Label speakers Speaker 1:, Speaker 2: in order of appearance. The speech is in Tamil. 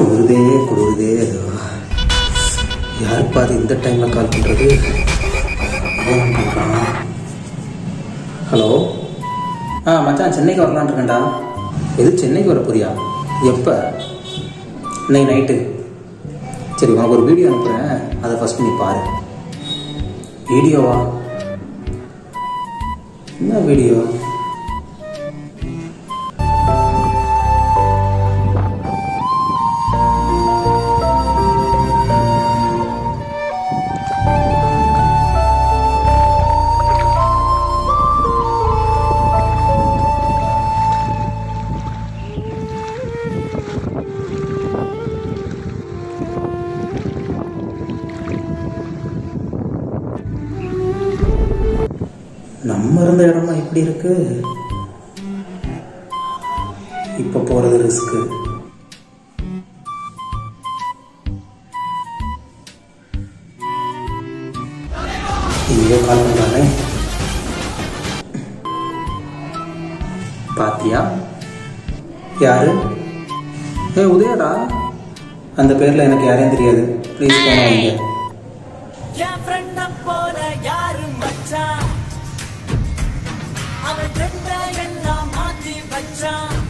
Speaker 1: குளிருதே குளிருதே அதோ. யாருப்பா அது இந்த டைமில் கால் பண்ணுறது அவன் பண்ணுறான் ஹலோ ஆ மச்சான் சென்னைக்கு வரலான்னு இருக்கேன்டா எது சென்னைக்கு வர போறியா எப்போ இன்னைக்கு நைட்டு சரி உனக்கு ஒரு வீடியோ அனுப்புகிறேன் அதை ஃபஸ்ட்டு நீ பாரு வீடியோவா என்ன வீடியோ நம்ம இருந்த இடமா இப்படி இருக்கு இப்ப போறது ரிஸ்க் எங்கேயோ கால் பண்றானே பாத்தியா யாரு ஏ உதயடா அந்த பேர்ல எனக்கு யாரையும் தெரியாது ப்ளீஸ் போன வைங்க
Speaker 2: என் friend அ போல யாரு மச்சான் அவன் ட்ரெண்ட எல்லாம் மாத்தி வச்சான்